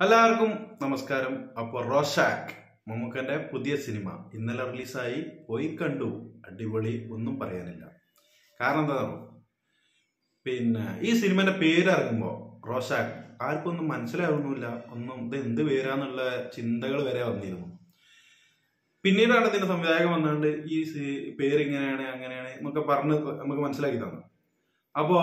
എല്ലാവർക്കും നമസ്കാരം അപ്പോൾ റോഷാക്ക് മമ്മൂക്കന്റെ പുതിയ സിനിമ ഇന്നലെ റിലീസായി പോയി കണ്ടു അടിപൊളി ഒന്നും പറയാനില്ല കാരണം എന്താ പിന്നെ ഈ സിനിമന്റെ പേര് ഇറങ്ങുമ്പോൾ റോഷാക്ക് ആർക്കും ഒന്നും മനസ്സിലാവുന്നില്ല ഒന്നും ഇത് എന്ത് പേരാന്നുള്ള ചിന്തകൾ വരെ വന്നിരുന്നു പിന്നീടാണ് ഇതിന്റെ സംവിധായകൻ വന്നുകൊണ്ട് ഈ സി- പേര് ഇങ്ങനെയാണ് അങ്ങനെയാണ് എന്നൊക്കെ പറഞ്ഞ് നമുക്ക് മനസ്സിലാക്കി തന്നു അപ്പോ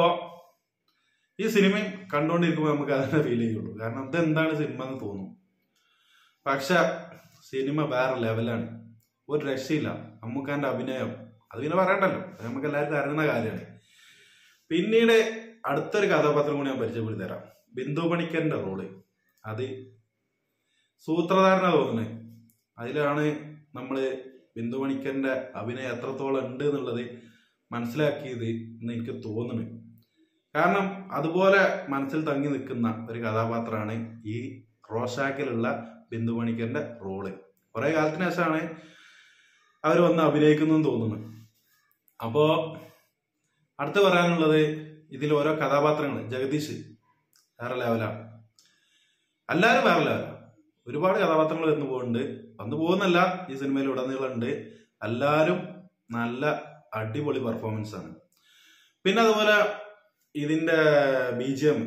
ഈ സിനിമ കണ്ടുകൊണ്ടിരിക്കുമ്പോൾ നമുക്ക് അതന്നെ ഫീൽ ചെയ്യുള്ളൂ കാരണം ഇതെന്താണ് സിനിമ എന്ന് തോന്നും പക്ഷെ സിനിമ വേറെ ലെവലാണ് ഒരു രക്ഷയില്ല അമ്മുക്കാന്റെ അഭിനയം അത് പിന്നെ പറയണ്ടല്ലോ അത് നമുക്ക് എല്ലാവർക്കും അറിയുന്ന കാര്യമാണ് പിന്നീട് അടുത്തൊരു കഥാപാത്രം കൂടി ഞാൻ പരിചയപ്പെടുത്തി തരാം ബിന്ദു പണിക്കറിന്റെ റോള് അത് സൂത്രധാരന തോന്നുന്നത് അതിലാണ് നമ്മള് ബിന്ദു പണിക്കറിന്റെ അഭിനയം എത്രത്തോളം ഉണ്ട് എന്നുള്ളത് മനസ്സിലാക്കിയത് എന്ന് എനിക്ക് തോന്നുന്നു കാരണം അതുപോലെ മനസ്സിൽ തങ്ങി നിൽക്കുന്ന ഒരു കഥാപാത്രമാണ് ഈ റോഷാക്കിലുള്ള ബിന്ദു പണിക്കറിന്റെ റോള് കുറെ കാലത്തിന് ശേഷമാണ് അവർ വന്ന് അഭിനയിക്കുന്നതെന്ന് തോന്നുന്നു അപ്പോ അടുത്ത് പറയാനുള്ളത് ഇതിൽ ഓരോ കഥാപാത്രങ്ങൾ ജഗദീഷ് വേറെ ലെവലാണ് എല്ലാവരും വേറെ ലെവലാണ് ഒരുപാട് കഥാപാത്രങ്ങൾ വന്നു പോകുന്നുണ്ട് വന്നു പോകുന്നല്ല ഈ സിനിമയിൽ ഉടനീളമുണ്ട് എല്ലാവരും നല്ല അടിപൊളി പെർഫോമൻസ് ആണ് പിന്നെ അതുപോലെ ഇതിന്റെ ബി ജി എം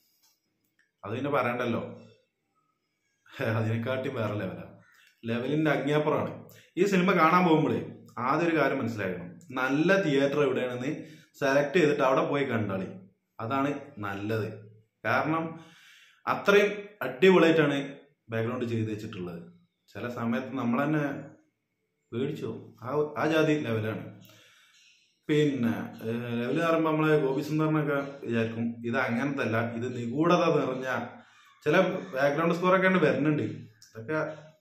അത് പിന്നെ പറയണ്ടല്ലോ അതിനെക്കാട്ടിയും വേറെ ലെവലാണ് ലെവലിന്റെ അങ്ങേപ്പുറമാണ് ഈ സിനിമ കാണാൻ പോകുമ്പോഴേ ആദ്യം ഒരു കാര്യം മനസ്സിലാക്കണം നല്ല തിയേറ്റർ എവിടെയാണെന്ന് സെലക്ട് ചെയ്തിട്ട് അവിടെ പോയി കണ്ടാളി അതാണ് നല്ലത് കാരണം അത്രയും അടിപൊളിയായിട്ടാണ് ബാക്ക്ഗ്രൗണ്ട് ചെയ്ത് വെച്ചിട്ടുള്ളത് ചില സമയത്ത് നമ്മൾ തന്നെ പേടിച്ചു പോകും. ആ ആ ജാതി ലെവലാണ് പിന്നെ ലെവല് പറയുമ്പോൾ നമ്മളെ ഗോപി സുന്ദറിനൊക്കെ വിചാരിക്കും ഇത് അങ്ങനത്തെ അല്ല ഇത് നിഗൂഢത നിറഞ്ഞ ചില ബാക്ക്ഗ്രൗണ്ട് സ്കോറൊക്കെ ഉണ്ട് വരുന്നുണ്ട് ഇതൊക്കെ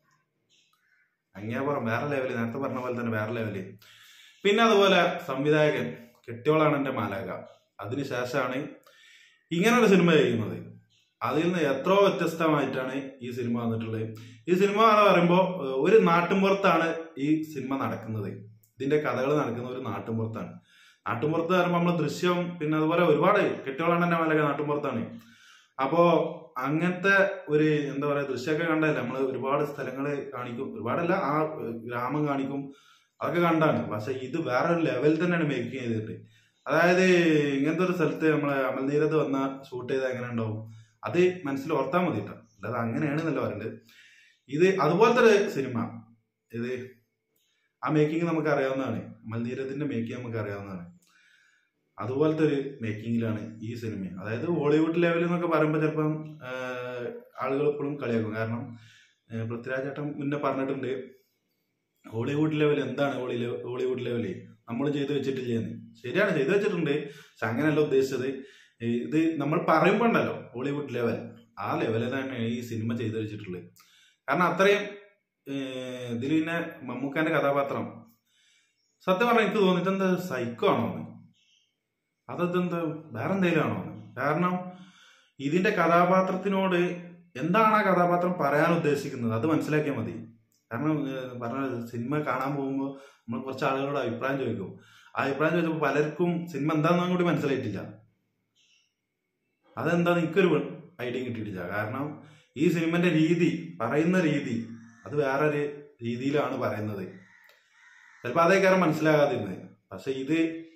അങ്ങേപ്പുറം വേറെ ലെവല് നേരത്തെ പറഞ്ഞ പോലെ തന്നെ വേറെ ലെവല് പിന്നെ അതുപോലെ സംവിധായകൻ കെട്ടിയോളാണ് എൻ്റെ മാലാക അതിനുശേഷമാണ് ഇങ്ങനൊരു സിനിമ ചെയ്യുന്നത് അതിൽ നിന്ന് എത്രയോ വ്യത്യസ്തമായിട്ടാണ് ഈ സിനിമ വന്നിട്ടുള്ളത് ഈ സിനിമ എന്ന് പറയുമ്പോൾ ഏഹ്, ഒരു നാട്ടിൻപുറത്താണ് ഈ സിനിമ നടക്കുന്നത് ഇതിന്റെ കഥകൾ നടക്കുന്ന ഒരു നാട്ടിൻപുറത്താണ് നാട്ടിൻപുറത്ത് പറയുമ്പോൾ നമ്മൾ ദൃശ്യം പിന്നെ അതുപോലെ ഒരുപാട് കെട്ടിയോളാണ് എൻ്റെ മലക നാട്ടിൻപുറത്താണ് അപ്പോ അങ്ങനത്തെ ഒരു എന്താ പറയാ ദൃശ്യമൊക്കെ കണ്ടല്ലേ നമ്മൾ ഒരുപാട് സ്ഥലങ്ങൾ കാണിക്കും ഒരുപാടല്ല ആ ഏഹ്, ഗ്രാമം കാണിക്കും അതൊക്കെ കണ്ടാണ് പക്ഷെ ഇത് വേറെ ഒരു ലെവൽ തന്നെയാണ് മേക്ക് ചെയ്തിട്ട് അതായത് ഇങ്ങനത്തെ ഒരു സ്ഥലത്ത് നമ്മളെ അമൽനീരത്ത് വന്ന ഷൂട്ട് ചെയ്താൽ എങ്ങനെ ഉണ്ടാവും അത് മനസ്സിൽ ഓർത്താൽ മതി കേട്ടോ അല്ലാതെ അങ്ങനെയാണെന്നല്ല പറയുന്നത് ഇത് അതുപോലത്തെ ഒരു സിനിമ ഇത് ആ മേക്കിംഗ് നമുക്ക് അറിയാവുന്നതാണ് അമൽനീരത്തിന്റെ മേക്കിംഗ് നമുക്ക് അറിയാവുന്നതാണ് അതുപോലത്തെ ഒരു മേക്കിങ്ങിലാണ് ഈ സിനിമ അതായത് ഹോളിവുഡ് ലെവൽ എന്നൊക്കെ പറയുമ്പോൾ ചിലപ്പം ആളുകൾ എപ്പോഴും കളിയാക്കും കാരണം ആഹ് പൃഥ്വിരാജ് ചേട്ടൻ മുന്നേ പറഞ്ഞിട്ടുണ്ട് ഹോളിവുഡ് ലെവൽ എന്താണ് ഹോളി ഹോളിവുഡ് ലെവല് നമ്മൾ ചെയ്തു വെച്ചിട്ടില്ലെന്ന് ശരിയാണ് ചെയ്തു വെച്ചിട്ടുണ്ട് പക്ഷെ അങ്ങനെയല്ല ഉദ്ദേശിച്ചത് ഇത് നമ്മൾ പറയുമ്പോൾ ഉണ്ടല്ലോ ഹോളിവുഡ് ലെവൽ ആ ലെവലിൽ തന്നെയാണ് ഈ സിനിമ ചെയ്തു വെച്ചിട്ടുള്ളത് കാരണം അത്രയും ഇതിൽ പിന്നെ മമ്മൂക്കാന്റെ കഥാപാത്രം സത്യം പറഞ്ഞാൽ എനിക്ക് തോന്നിട്ട് എന്താ സൈക്കോ ആണോ എന്ന് അതെന്താ വേറെ എന്തെങ്കിലും ആണോ എന്ന് കാരണം ഇതിന്റെ കഥാപാത്രത്തിനോട് എന്താണ് ആ കഥാപാത്രം പറയാൻ ഉദ്ദേശിക്കുന്നത് അത് മനസ്സിലാക്കിയാൽ മതി കാരണം ഏഹ്, പറഞ്ഞ സിനിമ കാണാൻ പോകുമ്പോൾ നമ്മൾ കുറച്ച് ആളുകളോട് അഭിപ്രായം ചോദിക്കും ആ അഭിപ്രായം ചോദിച്ചപ്പോൾ പലർക്കും സിനിമ എന്താണെന്നും കൂടി മനസ്സിലായിട്ടില്ല അതെന്താ എനിക്കൊരു ഐഡിയ കിട്ടിയിട്ടില്ല കാരണം ഈ സിനിമന്റെ രീതി പറയുന്ന രീതി അത് വേറൊരു രീതിയിലാണ് പറയുന്നത് ചിലപ്പോൾ അതേ കാരണം മനസ്സിലാകാതിരുന്നത് പക്ഷെ ഇത്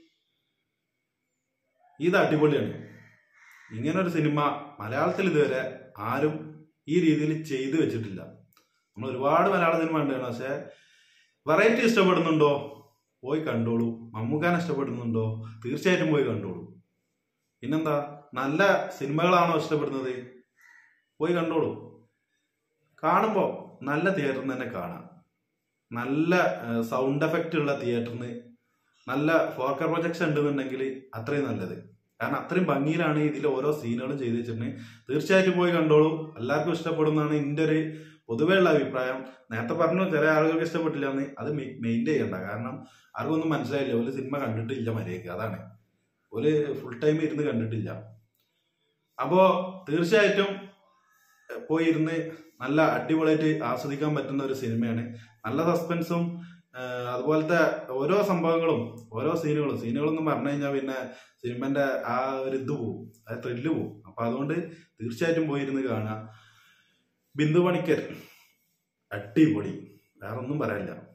ഇത് അടിപൊളിയാണ് ഇങ്ങനൊരു സിനിമ മലയാളത്തിൽ ഇതുവരെ ആരും ഈ രീതിയിൽ ചെയ്തു വെച്ചിട്ടില്ല നമ്മൾ ഒരുപാട് മലയാള സിനിമ ഉണ്ടാണ് പക്ഷെ വെറൈറ്റി ഇഷ്ടപ്പെടുന്നുണ്ടോ പോയി കണ്ടോളൂ മമ്മൂക്കാൻ ഇഷ്ടപ്പെടുന്നുണ്ടോ തീർച്ചയായിട്ടും പോയി കണ്ടോളൂ പിന്നെന്താ നല്ല സിനിമകളാണോ ഇഷ്ടപ്പെടുന്നത് പോയി കണ്ടോളൂ കാണുമ്പോൾ നല്ല തിയേറ്ററിൽ തന്നെ കാണാം നല്ല സൗണ്ട് എഫക്റ്റ് ഉള്ള തിയേറ്ററിന് നല്ല ഫോക്കർ പ്രൊജക്ഷൻ ഉണ്ടെന്നുണ്ടെങ്കിൽ അത്രയും നല്ലത് കാരണം അത്രയും ഭംഗിയിലാണ് ഇതിൽ ഓരോ സീനുകളും ചെയ്തു വെച്ചിട്ടുണ്ടെങ്കിൽ തീർച്ചയായിട്ടും പോയി കണ്ടോളൂ എല്ലാവർക്കും ഇഷ്ടപ്പെടുന്നതാണ് എൻ്റെ ഒരു പൊതുവെയുള്ള അഭിപ്രായം നേരത്തെ പറഞ്ഞു ചില ആളുകൾക്ക് ഇഷ്ടപ്പെട്ടില്ല എന്ന് അത് മെയിൻറ്റെയിൻ ചെയ്യണ്ട കാരണം ആർക്കും ഒന്നും മനസ്സിലായില്ല ഒരു സിനിമ കണ്ടിട്ടില്ല മര്യാദയ്ക്ക് അതാണ് ഒരു ഫുൾ ടൈം ഇരുന്ന് കണ്ടിട്ടില്ല അപ്പോ തീർച്ചയായിട്ടും എഹ്, പോയി ഇരുന്ന് നല്ല അടിപൊളിയായിട്ട് ആസ്വദിക്കാൻ പറ്റുന്ന ഒരു സിനിമയാണ് നല്ല സസ്പെൻസും ഏഹ്, അതുപോലത്തെ ഓരോ സംഭവങ്ങളും ഓരോ സീനുകളും സീനുകളൊന്നും പറഞ്ഞു കഴിഞ്ഞാൽ പിന്നെ സിനിമന്റെ ആ ഒരു ഇത് പോവും ആ ത്രില്ല് പോവും അപ്പൊ അതുകൊണ്ട് തീർച്ചയായിട്ടും പോയിരുന്ന് കാണുക ബിന്ദു പണിക്കർ അടിപൊളി വേറെ ഒന്നും പറയാനില്ല